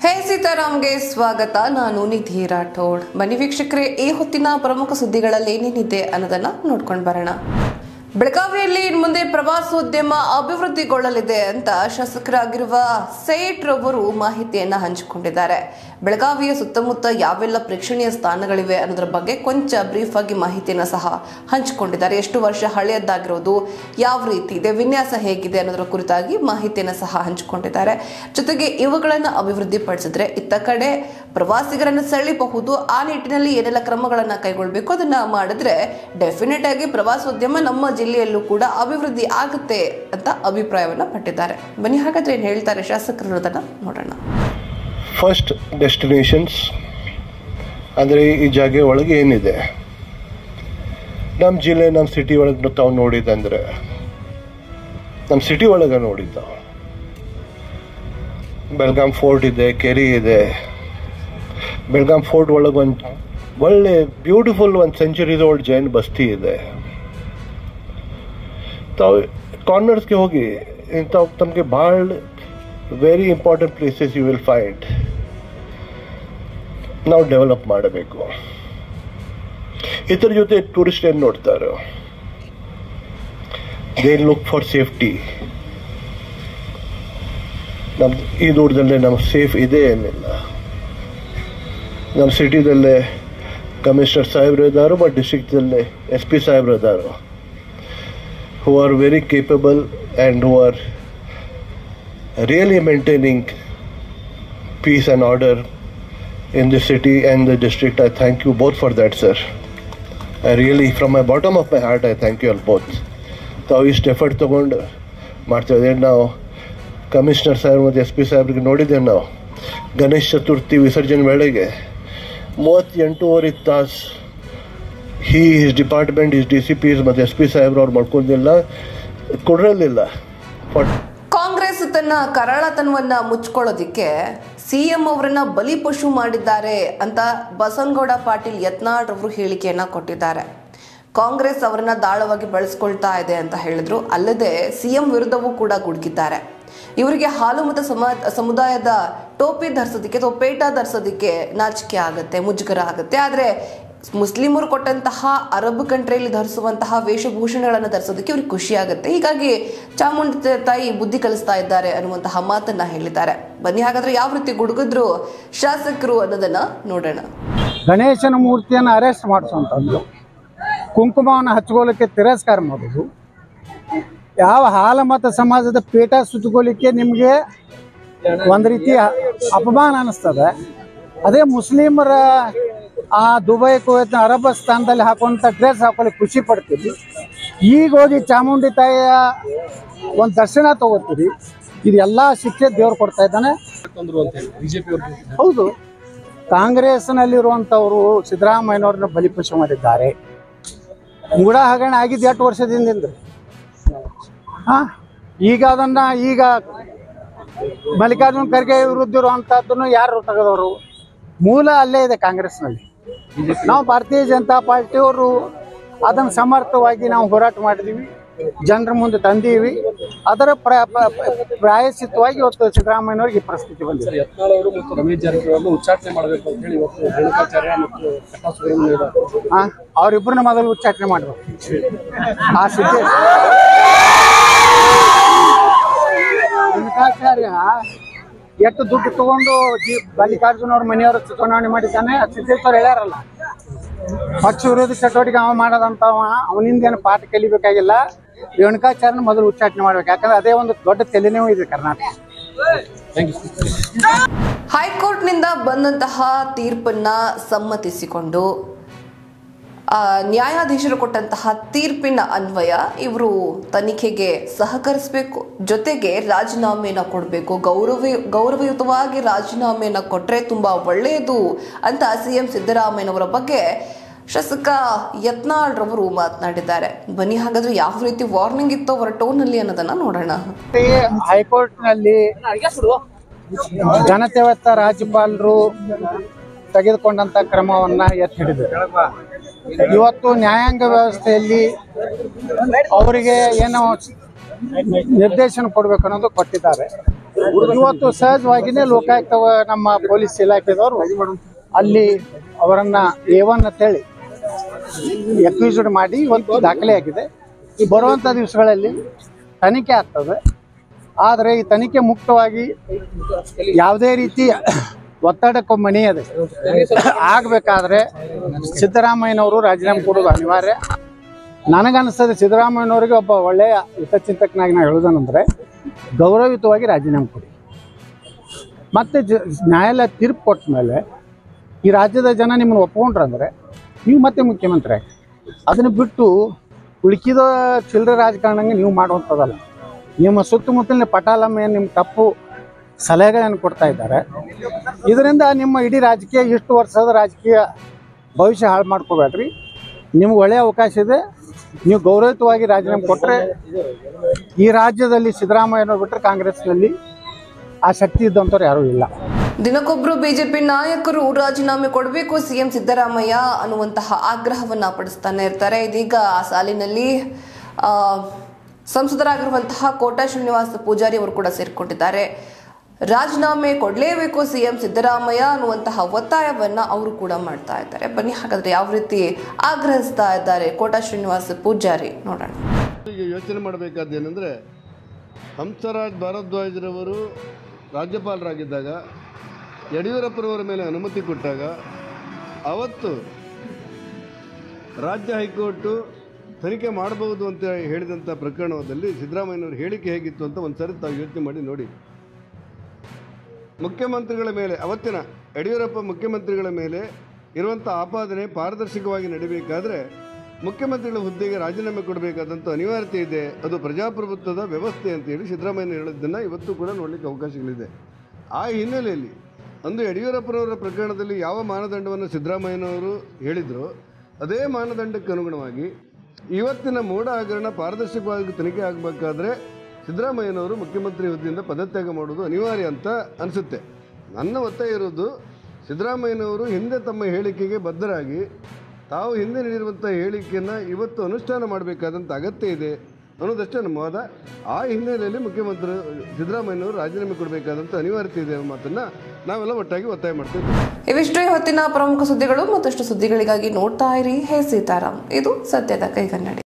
ಹೇ ಸೀತಾರಾಮ್ಗೆ ಸ್ವಾಗತ ನಾನು ನಿಧಿ ರಾಠೋಡ್ ಬನ್ನಿ ವೀಕ್ಷಕರೇ ಈ ಹೊತ್ತಿನ ಪ್ರಮುಖ ಸುದ್ದಿಗಳಲ್ಲಿ ಏನೇನಿದೆ ಅನ್ನೋದನ್ನ ನೋಡ್ಕೊಂಡು ಬರೋಣ ಬೆಳಗಾವಿಯಲ್ಲಿ ಇನ್ನು ಮುಂದೆ ಪ್ರವಾಸೋದ್ಯಮ ಅಭಿವೃದ್ಧಿಗೊಳ್ಳಲಿದೆ ಅಂತ ಶಾಸಕರಾಗಿರುವ ಸೇಠ್ ರವರು ಮಾಹಿತಿಯನ್ನ ಹಂಚಿಕೊಂಡಿದ್ದಾರೆ ಬೆಳಗಾವಿಯ ಸುತ್ತಮುತ್ತ ಯಾವೆಲ್ಲ ಪ್ರೇಕ್ಷಣೀಯ ಸ್ಥಾನಗಳಿವೆ ಅನ್ನೋದ್ರ ಬಗ್ಗೆ ಕೊಂಚ ಬ್ರೀಫ್ ಆಗಿ ಮಾಹಿತಿಯನ್ನ ಸಹ ಹಂಚಿಕೊಂಡಿದ್ದಾರೆ ಎಷ್ಟು ವರ್ಷ ಹಳೆಯದಾಗಿರೋದು ಯಾವ ರೀತಿ ಇದೆ ವಿನ್ಯಾಸ ಹೇಗಿದೆ ಅನ್ನೋದ್ರ ಕುರಿತಾಗಿ ಮಾಹಿತಿಯನ್ನ ಸಹ ಹಂಚಿಕೊಂಡಿದ್ದಾರೆ ಜೊತೆಗೆ ಇವುಗಳನ್ನು ಅಭಿವೃದ್ಧಿಪಡಿಸಿದ್ರೆ ಇತ್ತ ಕಡೆ ಪ್ರವಾಸಿಗರನ್ನು ಸೆಳೆಯಬಹುದು ಆ ನಿಟ್ಟಿನಲ್ಲಿ ಏನೆಲ್ಲ ಕ್ರಮಗಳನ್ನ ಕೈಗೊಳ್ಳಬೇಕು ಅದನ್ನ ಮಾಡಿದ್ರೆ ಡೆಫಿನೆಟ್ ಆಗಿ ಪ್ರವಾಸೋದ್ಯಮ ನಮ್ಮ ಜಿಲ್ಲೆಯಲ್ಲೂ ಕೂಡ ಅಭಿವೃದ್ಧಿ ಆಗುತ್ತೆ ಅಂತ ಅಭಿಪ್ರಾಯವನ್ನ ಪಟ್ಟಿದ್ದಾರೆ ಬನ್ನಿ ಹಾಗಾದ್ರೆ ಏನ್ ಹೇಳ್ತಾರೆ ಶಾಸಕರು ಅನ್ನೋದನ್ನ ನೋಡೋಣ ಫಸ್ಟ್ ಡೆಸ್ಟಿನೇಷನ್ಸ್ ಅಂದರೆ ಈ ಜಾಗ ಒಳಗೆ ಏನಿದೆ ನಮ್ಮ ಜಿಲ್ಲೆ ನಮ್ಮ ಸಿಟಿ ಒಳಗೆ ತಾವು ನೋಡಿದಂದ್ರೆ ನಮ್ಮ ಸಿಟಿ ಒಳಗೆ ನೋಡಿದ್ದ ಬೆಲ್ಗಾಂ ಫೋರ್ಟ್ ಇದೆ ಕೆರಿ ಇದೆ ಬೆಲ್ಗಾಂ ಫೋರ್ಟ್ ಒಳಗೆ ಒಂದು ಒಳ್ಳೆ ಬ್ಯೂಟಿಫುಲ್ ಒಂದು ಸೆಂಚುರೀಸ್ ಓಲ್ಡ್ ಜೈನ್ ಬಸ್ತಿ ಇದೆ ತಾವು ಕಾರ್ನರ್ಸ್ಗೆ ಹೋಗಿ ಇಂಥವು ತಮಗೆ ಭಾಳ very important places you will find ನಾವು ಡೆವಲಪ್ ಮಾಡಬೇಕು ಇದ್ರ ಜೊತೆ ಟೂರಿಸ್ಟ್ ಏನು ನೋಡ್ತಾರೆ ದೇ ಲುಕ್ ಫಾರ್ ಸೇಫ್ಟಿ ನಮ್ಮ ಈ ದೂರದಲ್ಲೇ ನಮ್ಗೆ ಸೇಫ್ ಇದೆ ಏನಿಲ್ಲ ನಮ್ಮ ಸಿಟಿದಲ್ಲೇ ಕಮಿಷನರ್ ಸಾಹೇಬ್ರು ಇದ್ದಾರೆ ಬಟ್ ಡಿಸ್ಟ್ರಿಕ್ಟಲ್ಲೇ ಎಸ್ ಪಿ ಸಾಹೇಬ್ರು ಇದ್ದಾರೆ who are very capable and who are really maintaining peace and order in the city and the district. I thank you both for that, sir. I really, from my bottom of my heart, I thank you all both. ತಾವು ಇಷ್ಟು effort ತೊಗೊಂಡು ಮಾಡ್ತಾಯಿದ್ದೇವೆ ನಾವು commissioner Saheb ಮತ್ತು S P ಸಾಹೇಬ್ರಿಗೆ ನೋಡಿದ್ದೇವೆ ನಾವು ಗಣೇಶ ಚತುರ್ಥಿ ವಿಸರ್ಜನೆ ವೇಳೆಗೆ ಮೂವತ್ತೆಂಟೂವರೆ ತಾಸು he his department his D C Ps ಮತ್ತು ಎಸ್ ಪಿ ಸಾಹೇಬ್ರು ಅವ್ರು ಮಾಡ್ಕೊಂಡಿಲ್ಲ ಕೊಡಲಿಲ್ಲ ಬಟ್ ಕಾಂಗ್ರೆಸ್ ತನ್ನ ಕರಾಳತನವನ್ನ ಮುಚ್ಕೊಳ್ಳೋದಿಕ್ಕೆ ಸಿಎಂ ಅವರನ್ನ ಬಲಿಪಶು ಮಾಡಿದ್ದಾರೆ ಅಂತ ಬಸನಗೌಡ ಪಾಟೀಲ್ ಯತ್ನಾಳ್ ರವರು ಹೇಳಿಕೆಯನ್ನ ಕೊಟ್ಟಿದ್ದಾರೆ ಕಾಂಗ್ರೆಸ್ ಅವರನ್ನ ದಾಳವಾಗಿ ಬಳಸ್ಕೊಳ್ತಾ ಇದೆ ಅಂತ ಹೇಳಿದ್ರು ಅಲ್ಲದೆ ಸಿಎಂ ವಿರುದ್ಧವೂ ಕೂಡ ಗುಡುಗಿದ್ದಾರೆ ಇವರಿಗೆ ಹಾಲು ಮತ್ತು ಸಮ ಸಮುದಾಯದ ಟೋಪಿ ಧರಿಸೋದಕ್ಕೆ ಅಥವಾ ಪೇಟ ಧರಿಸೋದಕ್ಕೆ ನಾಚಿಕೆ ಆಗುತ್ತೆ ಮುಜುಗರ ಆಗುತ್ತೆ ಆದರೆ ಮುಸ್ಲಿಮರು ಕೊಟ್ಟಂತಹ ಅರಬ್ ಕಂಟ್ರಿಯಲ್ಲಿ ಧರಿಸುವಂತಹ ವೇಷಭೂಷಣಗಳನ್ನು ಧರಿಸೋದಕ್ಕೆ ಇವ್ರಿಗೆ ಖುಷಿ ಆಗುತ್ತೆ ಹೀಗಾಗಿ ಚಾಮುಂಡಿ ತಾಯಿ ಬುದ್ಧಿ ಕಲಿಸ್ತಾ ಇದ್ದಾರೆ ಅನ್ನುವಂತಹ ಮಾತನ್ನ ಹೇಳಿದ್ದಾರೆ ಬನ್ನಿ ಹಾಗಾದ್ರೆ ಯಾವ ರೀತಿ ಗುಡುಗಿದ್ರು ಶಾಸಕರು ಅನ್ನೋದನ್ನ ನೋಡೋಣ ಗಣೇಶನ ಮೂರ್ತಿಯನ್ನು ಅರೆಸ್ಟ್ ಮಾಡಿಸುವಂಥದ್ದು ಕುಂಕುಮವನ್ನು ಹಚ್ಕೊಳ್ಳಿಕ್ಕೆ ತಿರಸ್ಕಾರ ಮಾಡೋದು ಯಾವ ಹಾಲ ಮತ ಸಮಾಜದ ಪೀಠ ಸುತ್ತಕೊಳ್ಳಿಕ್ಕೆ ನಿಮಗೆ ಒಂದು ರೀತಿ ಅಪಮಾನ ಅನ್ನಿಸ್ತದೆ ಅದೇ ಮುಸ್ಲಿಮರ ಆ ದುಬೈ ಕುವೈತ್ ಅರಬ್ ಸ್ಥಾನದಲ್ಲಿ ಹಾಕುವಂಥ ಡ್ರೆಸ್ ಹಾಕೊಳ್ಳಿ ಖುಷಿ ಪಡ್ತೀರಿ ಈಗ ಹೋಗಿ ಚಾಮುಂಡಿ ತಾಯಿಯ ಒಂದು ದರ್ಶನ ತಗೋತೀರಿ ಇದೆಲ್ಲ ಶಿಕ್ಷೆ ದೇವ್ರು ಕೊಡ್ತಾ ಇದ್ದಾನೆ ಹೌದು ಕಾಂಗ್ರೆಸ್ನಲ್ಲಿರುವಂಥವರು ಸಿದ್ದರಾಮಯ್ಯನವ್ರನ್ನ ಬಲಿಪಶು ಮಾಡಿದ್ದಾರೆ ಮೂಡ ಹಗರಣ ಆಗಿದ್ದು ಎಷ್ಟು ವರ್ಷದಿಂದ ಹಾ ಈಗ ಅದನ್ನ ಈಗ ಮಲ್ಲಿಕಾರ್ಜುನ್ ಖರ್ಗೆ ವಿರುದ್ಧ ಇರುವಂತಹದ್ದನ್ನು ಯಾರು ತೆಗೆದವರು ಮೂಲ ಅಲ್ಲೇ ಇದೆ ಕಾಂಗ್ರೆಸ್ನಲ್ಲಿ ನಾವು ಭಾರತೀಯ ಜನತಾ ಪಾರ್ಟಿಯವರು ಅದನ್ನು ಸಮರ್ಥವಾಗಿ ನಾವು ಹೋರಾಟ ಮಾಡಿದೀವಿ ಜನರ ಮುಂದೆ ತಂದೀವಿ ಅದರ ಪ್ರ ಪ- ಪ- ಪ್ರಾಯಶ್ಚಿತ್ತವಾಗಿ ಇವತ್ತು ಸಿದ್ದರಾಮಯ್ಯನವ್ರಿಗೆ ಈ ಪರಿಸ್ಥಿತಿ ಬಂದಿದೆ ಯತ್ನಾಳ್ ಅವರು ಮತ್ತು ರಮೇಶ್ ಜಾರಕಿಹೊಳಿ ಉಚ್ಚಾಟನೆ ಮಾಡಬೇಕು ಅಂತ ಹೇಳಿ ಇವತ್ತು ರೇಣುಕಾಚಾರ್ಯ ಮತ್ತು ಕಟ್ಟಾ ಸುಬ್ರಹ್ಮಣ್ಯ ಹಾ ಅವ್ರಿಬ್ಬರನ್ನ ಮೊದಲು ಉಚ್ಚಾಟನೆ ಮಾಡ್ಬೇಕು ಆ ಸಿದ್ದೇಶ್ ರೇಣುಕಾಚಾರ್ಯ ಎಷ್ಟು ದುಡ್ಡು ತಗೊಂಡು ಜಿ ಮಲ್ಲಿಕಾರ್ಜುನ ಅವ್ರ ಮನೆಯವರು ಚುನಾವಣೆ ಮಾಡಿದ್ದಾನೆ ಸಿದ್ದೇಶ್ವರ ಹೇಳ್ಯಾರಲ್ಲ ಪಕ್ಷ ವಿರೋಧಿ ಚಟುವಟಿಕೆ ಅವ ಮಾಡೋದಂತವ ಅವನಿಂದ ಏನು ಪಾಠ ಕಲಿಬೇಕಾಗಿಲ್ಲ ರೇಣುಕಾಚಾರ್ಯನ ಮೊದಲು ಉಚ್ಚಾಟನೆ ಮಾಡ್ಬೇಕು ಯಾಕಂದ್ರೆ ಅದೇ ಒಂದು ದೊಡ್ಡ ತಲೆನೋವು ಇದೆ ಕರ್ನಾಟಕ ಹೈಕೋರ್ಟ್ನಿಂದ ಬಂದಂತಹ ತೀರ್ಪನ್ನ ಸಮ್ಮತಿಸಿಕೊಂಡು ಆ, ನ್ಯಾಯಾಧೀಶರು ಕೊಟ್ಟಂತಹ ತೀರ್ಪಿನ ಅನ್ವಯ ಇವರು ತನಿಖೆಗೆ ಸಹಕರಿಸಬೇಕು ಜೊತೆಗೆ ರಾಜೀನಾಮೆನ ಕೊಡಬೇಕು ಗೌರವ ಗೌರವಯುತವಾಗಿ ರಾಜೀನಾಮೆನ ಕೊಟ್ಟರೆ ತುಂಬಾ ಒಳ್ಳೆಯದು ಅಂತ ಸಿಎಂ ಸಿದ್ದರಾಮಯ್ಯನವರ ಬಗ್ಗೆ ಶಾಸಕ ಯತ್ನಾಳ್ ರವರು ಮಾತನಾಡಿದ್ದಾರೆ ಬನ್ನಿ ಹಾಗಾದ್ರೆ ಯಾವ ರೀತಿ ವಾರ್ನಿಂಗ್ ಇತ್ತು ಅವರ ಟೋನಲ್ಲಿ ಅನ್ನೋದನ್ನ ನೋಡೋಣ ಈ ಹೈಕೋರ್ಟ್ನಲ್ಲಿ ಘನತೆವತ್ತ ರಾಜ್ಯಪಾಲರು ತೆಗೆದುಕೊಂಡಂತ ಕ್ರಮವನ್ನ ಎತ್ತಿ ಹಿಡಿದರು ಇವತ್ತು ನ್ಯಾಯಾಂಗ ವ್ಯವಸ್ಥೆಯಲ್ಲಿ ಅವರಿಗೆ ಏನೋ ನಿರ್ದೇಶನ ಕೊಡಬೇಕು ಅನ್ನೋದು ಕೊಟ್ಟಿದ್ದಾರೆ ಇವತ್ತು ಸಹಜವಾಗಿನೇ ಲೋಕಾಯುಕ್ತ ನಮ್ಮ ಪೊಲೀಸ್ ಇಲಾಖೆದವರು ಅಲ್ಲಿ ಅವರನ್ನ ಎ ಒನ್ ಅಂತೇಳಿ ಅಕ್ಯೂಸ್ಡ್ ಮಾಡಿ ಇವತ್ತು ದಾಖಲೆ ಆಗಿದೆ ಈ ಬರುವಂಥ ದಿವಸಗಳಲ್ಲಿ ತನಿಖೆ ಆಗ್ತದೆ ಆದರೆ ಈ ತನಿಖೆ ಮುಕ್ತವಾಗಿ ಯಾವುದೇ ರೀತಿ ಒತ್ತಡಕ್ಕೂ ಮಣಿಯದೆ ಆಗಬೇಕಾದ್ರೆ ಸಿದ್ದರಾಮಯ್ಯನವರು ರಾಜೀನಾಮೆ ಕೊಡೋದು ಅನಿವಾರ್ಯ ನನಗನ್ನಿಸ್ತದೆ ಸಿದ್ದರಾಮಯ್ಯನವರಿಗೆ ಒಬ್ಬ ಒಳ್ಳೆಯ ಹಿತಚಿಂತಕನಾಗಿ ನಾವು ಹೇಳೋದನಂದ್ರೆ ಗೌರವಯುತವಾಗಿ ರಾಜೀನಾಮೆ ಕೊಡಿ ಮತ್ತೆ ಜ ನ್ಯಾಯಾಲಯ ತೀರ್ಪು ಕೊಟ್ಟ ಮೇಲೆ ಈ ರಾಜ್ಯದ ಜನ ನಿಮ್ಮನ್ನು ಒಪ್ಕೊಂಡ್ರಂದ್ರೆ ನೀವು ಮತ್ತೆ ಮುಖ್ಯಮಂತ್ರಿ ಆಗಿ ಅದನ್ನು ಬಿಟ್ಟು ಉಳುಕಿದ ಚಿಲ್ಲರೆ ರಾಜಕಾರಣಂಗೆ ನೀವು ಮಾಡುವಂಥದ್ದಲ್ಲ ನಿಮ್ಮ ಸುತ್ತಮುತ್ತಲಿನ ಪಟಾಲಮ್ಮ ಏನು ನಿಮ್ಮ ತಪ್ಪು ಸಲಹೆಗಳನ್ನು ಕೊಡ್ತಾ ಇದ್ದಾರೆ ಇದರಿಂದ ನಿಮ್ಮ ಇಡೀ ರಾಜಕೀಯ ಇಷ್ಟು ವರ್ಷದ ರಾಜಕೀಯ ಭವಿಷ್ಯ ಹಾಳು ಮಾಡ್ಕೋಬೇಡ್ರಿ ನಿಮ್ಗೆ ಒಳ್ಳೆಯ ಅವಕಾಶ ಇದೆ ನೀವು ಗೌರವಯುತವಾಗಿ ರಾಜೀನಾಮೆ ಕೊಟ್ಟರೆ ಈ ರಾಜ್ಯದಲ್ಲಿ ಸಿದ್ದರಾಮಯ್ಯನವ್ರು ಬಿಟ್ಟರೆ ಕಾಂಗ್ರೆಸ್ನಲ್ಲಿ ಆ ಶಕ್ತಿ ಇದ್ದಂಥವ್ರು ಯಾರೂ ಇಲ್ಲ ದಿನಕ್ಕೊಬ್ರು ಬಿಜೆಪಿ ನಾಯಕರು ರಾಜೀನಾಮೆ ಕೊಡಬೇಕು ಸಿಎಂ ಸಿದ್ದರಾಮಯ್ಯ ಅನ್ನುವಂತಹ ಆಗ್ರಹವನ್ನ ಪಡಿಸ್ತಾನೆ ಇರ್ತಾರೆ ಇದೀಗ ಆ ಸಾಲಿನಲ್ಲಿ ಆ, ಸಂಸದರಾಗಿರುವಂತಹ ಕೋಟಾ ಶ್ರೀನಿವಾಸ ಪೂಜಾರಿ ಅವರು ಕೂಡ ಸೇರಿಕೊಂಡಿದ್ದಾರೆ ರಾಜೀನಾಮೆ ಕೊಡಲೇಬೇಕು ಸಿಎಂ ಸಿದ್ದರಾಮಯ್ಯ ಅನ್ನುವಂತಹ ಒತ್ತಾಯವನ್ನ ಅವರು ಕೂಡ ಮಾಡ್ತಾ ಇದ್ದಾರೆ ಬನ್ನಿ ಹಾಗಾದ್ರೆ ಯಾವ ರೀತಿ ಆಗ್ರಹಿಸ್ತಾ ಇದ್ದಾರೆ ಕೋಟಾ ಶ್ರೀನಿವಾಸ ಪೂಜಾರಿ ನೋಡೋಣ ಈಗ ಯೋಚನೆ ಮಾಡಬೇಕಾದ್ದು ಏನಂದರೆ ಹಂಸರಾಜ್ ಭಾರದ್ವಾಜರವರು ರಾಜ್ಯಪಾಲರಾಗಿದ್ದಾಗ ಯಡಿಯೂರಪ್ಪರವರ ಮೇಲೆ ಅನುಮತಿ ಕೊಟ್ಟಾಗ ಅವತ್ತು ರಾಜ್ಯ ಹೈಕೋರ್ಟು ತನಿಖೆ ಮಾಡಬಹುದು ಅಂತ ಹೇಳಿದಂಥ ಪ್ರಕರಣದಲ್ಲಿ ಸಿದ್ದರಾಮಯ್ಯನವ್ರ ಹೇಳಿಕೆ ಹೇಗಿತ್ತು ಅಂತ ಒಂದು ಸರಿ ತಾವು ಯೋಚನೆ ಮಾಡಿ ನೋಡಿ ಮುಖ್ಯಮಂತ್ರಿಗಳ ಮೇಲೆ ಅವತ್ತಿನ ಯಡಿಯೂರಪ್ಪ ಮುಖ್ಯಮಂತ್ರಿಗಳ ಮೇಲೆ ಇರುವಂಥ ಆಪಾದನೆ ಪಾರದರ್ಶಕವಾಗಿ ನಡೀಬೇಕಾದ್ರೆ ಮುಖ್ಯಮಂತ್ರಿಗಳ ಹುದ್ದೆಗೆ ರಾಜೀನಾಮೆ ಕೊಡಬೇಕಾದಂಥ ಅನಿವಾರ್ಯತೆ ಇದೆ ಅದು ಪ್ರಜಾಪ್ರಭುತ್ವದ ವ್ಯವಸ್ಥೆ ಅಂತೇಳಿ ಸಿದ್ದರಾಮಯ್ಯ ಹೇಳಿದ್ದನ್ನು ಇವತ್ತು ಕೂಡ ನೋಡಲಿಕ್ಕೆ ಅವಕಾಶಗಳಿದೆ ಆ ಹಿನ್ನೆಲೆಯಲ್ಲಿ ಅಂದು ಯಡಿಯೂರಪ್ಪನವರ ಪ್ರಕರಣದಲ್ಲಿ ಯಾವ ಮಾನದಂಡವನ್ನು ಸಿದ್ದರಾಮಯ್ಯನವರು ಹೇಳಿದ್ರು ಅದೇ ಮಾನದಂಡಕ್ಕೆ ಅನುಗುಣವಾಗಿ ಇವತ್ತಿನ ಮೋಡ ಹಗರಣ ಪಾರದರ್ಶಕವಾಗಿ ತನಿಖೆ ಆಗಬೇಕಾದ್ರೆ ಸಿದ್ದರಾಮಯ್ಯನವರು ಮುಖ್ಯಮಂತ್ರಿ ಹುದ್ದೆಯಿಂದ ಪದತ್ಯಾಗ ಮಾಡೋದು ಅನಿವಾರ್ಯ ಅಂತ ಅನಿಸುತ್ತೆ ನನ್ನ ಒತ್ತಾಯ ಇರೋದು ಸಿದ್ದರಾಮಯ್ಯನವರು ಹಿಂದೆ ತಮ್ಮ ಹೇಳಿಕೆಗೆ ಬದ್ಧರಾಗಿ ತಾವು ಹಿಂದೆ ನೀಡಿರುವಂಥ ಹೇಳಿಕೆಯನ್ನು ಇವತ್ತು ಅನುಷ್ಠಾನ ಮಾಡಬೇಕಾದಂಥ ಅಗತ್ಯ ಇದೆ ಅನ್ನೋದಷ್ಟೇ ನಮ್ಮ ವಾದ ಆ ಹಿನ್ನೆಲೆಯಲ್ಲಿ ಮುಖ್ಯಮಂತ್ರಿ ಸಿದ್ದರಾಮಯ್ಯನವರು ರಾಜೀನಾಮೆ ಕೊಡಬೇಕಾದಂಥ ಅನಿವಾರ್ಯತೆ ಇದೆ ಅನ್ನೋ ಮಾತನ್ನು ನಾವೆಲ್ಲ ಒಟ್ಟಾಗಿ ಒತ್ತಾಯ ಮಾಡ್ತೀವಿ ಇವಿಷ್ಟೇ ಹೊತ್ತಿನ ಪ್ರಮುಖ ಸುದ್ದಿಗಳು ಮತ್ತಷ್ಟು ಸುದ್ದಿಗಳಿಗಾಗಿ ನೋಡ್ತಾ ಇರಿ ಹೇ ಸೀತಾರಾಮ್ ಇದು ಸತ್ಯದ ಕೈಗನ್ನಡಿ